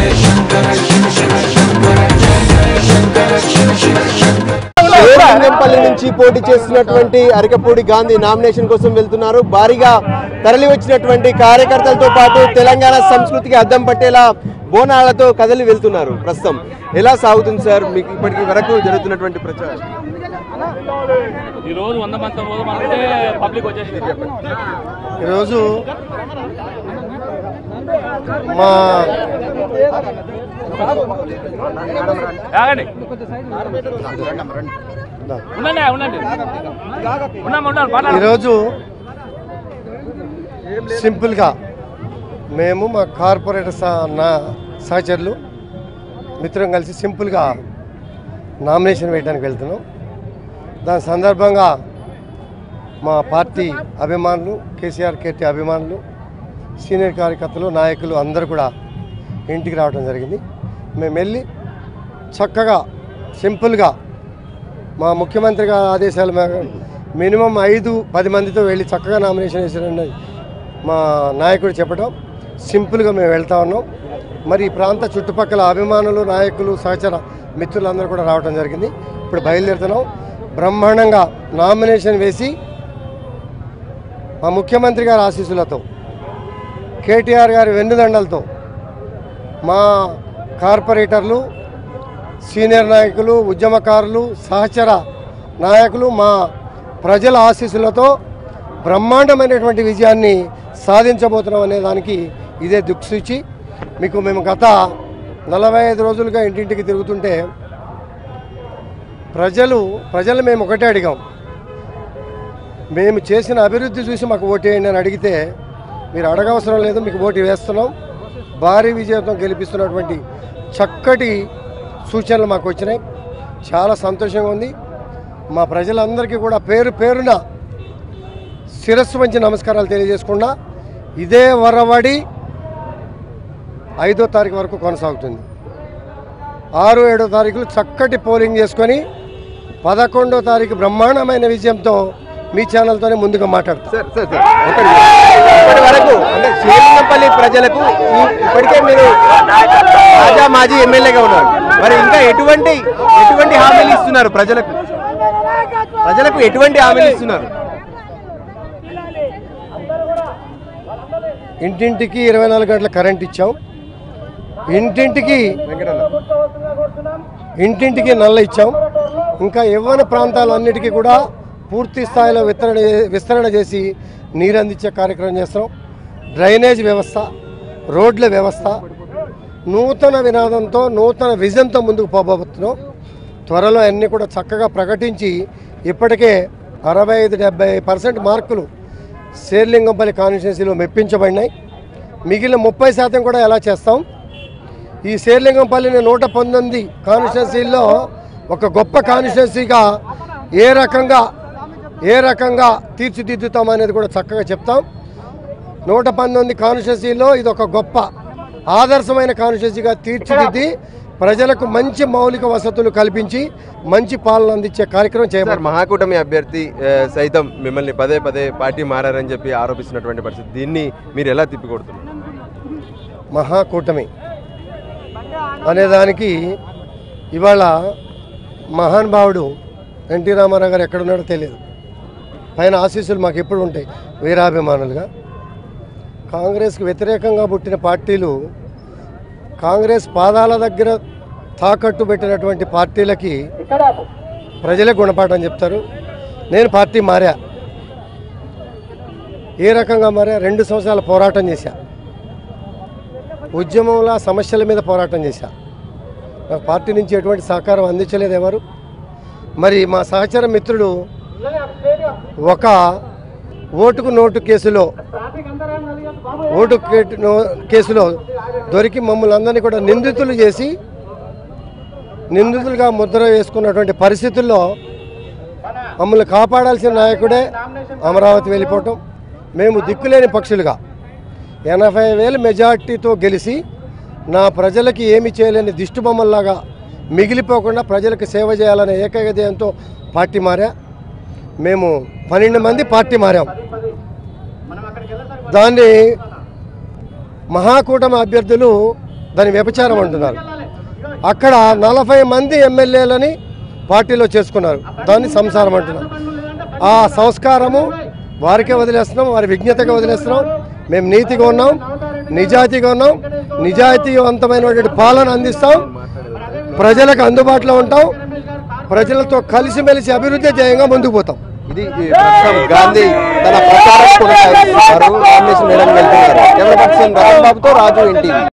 శివలింగంపల్లి నుంచి పోటీ చేస్తున్నటువంటి అరకపూడి గాంధీ నామినేషన్ కోసం వెళ్తున్నారు భారీగా తరలి వచ్చినటువంటి కార్యకర్తలతో పాటు తెలంగాణ సంస్కృతికి అద్దం పట్టేలా బోనాలతో కదలి వెళ్తున్నారు ప్రస్తుతం ఎలా సాగుతుంది సార్ మీకు ఇప్పటికి వరకు జరుగుతున్నటువంటి ప్రచారం ఈ రోజు వంద మంది పోదామంటే పబ్లిక్ వచ్చేసింది ఈరోజు మా ఆగండి ఉండండి ఉండండి ఉన్నాము ఉండండి మాట్లాడండి. ఈరోజు సింపుల్గా మేము మా కార్పొరేటర్ సహ- నా సహచరులు మిత్రం కలిసి సింపుల్గా నామినేషన్ వేయడానికి వెళ్తున్నాం దాని సందర్భంగా మా పార్టీ అభిమానులు కేసీఆర్ కేటీ అభిమానులు సీనియర్ కార్యకర్తలు నాయకులు అందరూ కూడా ఇంటికి రావడం జరిగింది మేము వెళ్ళి చక్కగా సింపుల్గా మా ముఖ్యమంత్రి గారి ఆదేశాల మేరకు మినిమం ఐదు పది మందితో వెళ్ళి చక్కగా నామినేషన్ వేసారని మా నాయకుడు చెప్పడం సింపుల్గా మేము వెళ్తా ఉన్నాం మరి ఈ ప్రాంత చుట్టుపక్కల అభిమానులు నాయకులు సహచర మిత్రులందరూ కూడా రావడం జరిగింది ఇప్పుడు బయలుదేరుతున్నాం బ్రహ్మాండంగా నామినేషన్ వేసి మా ముఖ్యమంత్రి గారి ఆశీస్సులతో కేటీఆర్ గారి వెన్నుదండలతో మా కార్పొరేటర్లు సీనియర్ నాయకులు ఉద్యమకారులు సహచర నాయకులు మా ప్రజల ఆశీస్సులతో బ్రహ్మాండమైనటువంటి విజయాన్ని సాధించబోతున్నాం అనే దానికి ఇదే దిక్సూచి మీకు మేము గత నలభై ఐదు రోజులుగా ఇంటింటికి తిరుగుతుంటే ప్రజలు ప్రజలు మేము ఒకటే అడిగాం మేము చేసిన అభివృద్ధి చూసి మాకు ఓటేయండి అని అడిగితే మీరు అడగవసరం లేదు మీకు ఓటు వేస్తున్నాం భారీ విజయంతో గెలిపిస్తున్నటువంటి చక్కటి సూచనలు మాకు వచ్చినాయి చాలా సంతోషంగా ఉంది మా ప్రజలందరికీ కూడా పేరు పేరున శిరస్సు వంచి నమస్కారాలు తెలియజేసుకున్నా ఇదే వరవడి ఐదో తారీఖు వరకు కొనసాగుతుంది ఆరు ఏడో తారీఖులు చక్కటి పోలింగ్ చేసుకొని పదకొండో తారీఖు బ్రహ్మాండమైన విజయంతో మీ ఛానల్తోనే ముందుగా మాట్లాడతాం సార్ సార్ సార్ ఒకటి ఇప్పటి వరకు అంటే శివలింగంపల్లి ప్రజలకు ఈ- ఇప్పటికే మీరు తాజా మాజీ ఎమ్మెల్యేగా ఉన్నారు మరి ఇంకా ఎటువంటి ఎటువంటి హామీలు ఇస్తున్నారు ప్రజలకు ప్రజలకు ఎటువంటి హామీలు ఇస్తున్నారు ఇంటింటికి ఇరవై నాలుగు గంటల కరెంట్ ఇచ్చాం ఇంటింటికి వెంకటన్న ఇంటింటికి నల్ల ఇచ్చాం ఇంకా యవ్వన ప్రాంతాలన్నిటికీ కూడా పూర్తి స్థాయిలో విస్తరణ విస్తరణ చేసి నీరు అందించే కార్యక్రమం చేస్తున్నాం డ్రైనేజ్ వ్యవస్థ రోడ్ల వ్యవస్థ నూతన వినాదంతో నూతన విజన్తో ముందుకు పోబోతున్నాం త్వరలో అన్నీ కూడా చక్కగా ప్రకటించి ఇప్పటికే అరవై ఐదు డెబ్బై పర్సెంట్ మార్కులు శేర్లింగంపల్లి కాన్స్టిట్యున్సీలో మెప్పించబడినాయి మిగిలిన ముప్పై శాతం కూడా ఎలా చేస్తాం ఈ శేర్లింగంపల్లిని నూట పంతొమ్మిది కాన్స్టిట్యున్సీల్లో ఒక గొప్ప కాన్స్టిట్యున్సీగా ఏ రకంగా ఏ రకంగా తీర్చిదిద్దుతాం అనేది కూడా చక్కగా చెప్తాం నూట పంతొమ్మిది కాన్స్టిట్యున్సీలో ఇది ఒక గొప్ప ఆదర్శమైన కాన్స్టిట్యున్సీగా తీర్చిదిద్ది ప్రజలకు మంచి మౌలిక వసతులు కల్పించి మంచి పాలన అందించే కార్యక్రమం సార్ చేయబడి మహాకూటమి అభ్యర్థి ఆ, సైతం మిమ్మల్ని పదే పదే పార్టీ మారని చెప్పి ఆరోపిస్తున్నటువంటి పరిస్థితి దీన్ని మీరు ఎలా తిప్పికొడుతున్నారు మహాకూటమి అనేదానికి ఇవాళ మహానుభావుడు ఎన్టీ రామారావు గారు ఎక్కడున్నాడో తెలియదు పైన ఆశీస్సులు మాకు ఎప్పుడు ఉంటాయి వీరాభిమానులుగా కాంగ్రెస్కి వ్యతిరేకంగా పుట్టిన పార్టీలు కాంగ్రెస్ పాదాల దగ్గర తాకట్టు పెట్టినటువంటి పార్టీలకి ప్రజలే గుణపాఠం చెప్తారు నేను పార్టీ మారా ఏ రకంగా మారా రెండు సంవత్సరాల పోరాటం చేశా ఉద్యమంలో సమస్యల మీద పోరాటం చేశా నాకు పార్టీ నుంచి ఎటువంటి సహకారం అందించలేదు ఎవరు మరి మా సహచర మిత్రుడు ఒక ఓటుకు నోటు కేసులో ఓటు కేటు- నో- కేసులో దొరికి మమ్మల్ని అందరినీ కూడా నిందితులు చేసి నిందితులుగా ముద్ర వేసుకున్నటువంటి పరిస్థితుల్లో మమ్మల్ని కాపాడాల్సిన నాయకుడే అమరావతి వెళ్ళిపోవటం మేము దిక్కులేని పక్షులుగా ఎనభై వేల మెజార్టీతో గెలిచి నా ప్రజలకి ఏమి చేయలేని దిష్టిబొమ్మల్లాగా మిగిలిపోకుండా ప్రజలకు సేవ చేయాలనే ఏకైక ధ్యేయంతో పార్టీ మారా మేము పన్నెండు మంది పార్టీ మారాం దాన్ని మహాకూటమి అభ్యర్థులు దాన్ని వ్యభిచారం అంటున్నారు అక్కడ నలభై మంది ఎమ్మెల్యేలని పార్టీలో చేసుకున్నారు దాన్ని సంసారం అంటున్నారు ఆ సంస్కారము వారికే వదిలేస్తున్నాం వారి విజ్ఞతగా వదిలేస్తున్నాం మేము నీతిగా ఉన్నాం నిజాయితీగా ఉన్నాం నిజాయితీవంతమైనటువంటి పాలన అందిస్తాం ప్రజలకు అందుబాటులో ఉంటాం ప్రజలతో కలిసిమెలిసి అభివృద్ధి ధ్యేయంగా ముందుకు పోతాం ఇది ఈ ప్రస్తుతం గాంధీ తన ప్రచారం కొనసాగిస్తున్నారు నామినేషన్ వేయడానికి వెళ్తున్నారు కెమెరా పర్సన్ రతన్ బాబుతో రాజు ఎన్టీవీ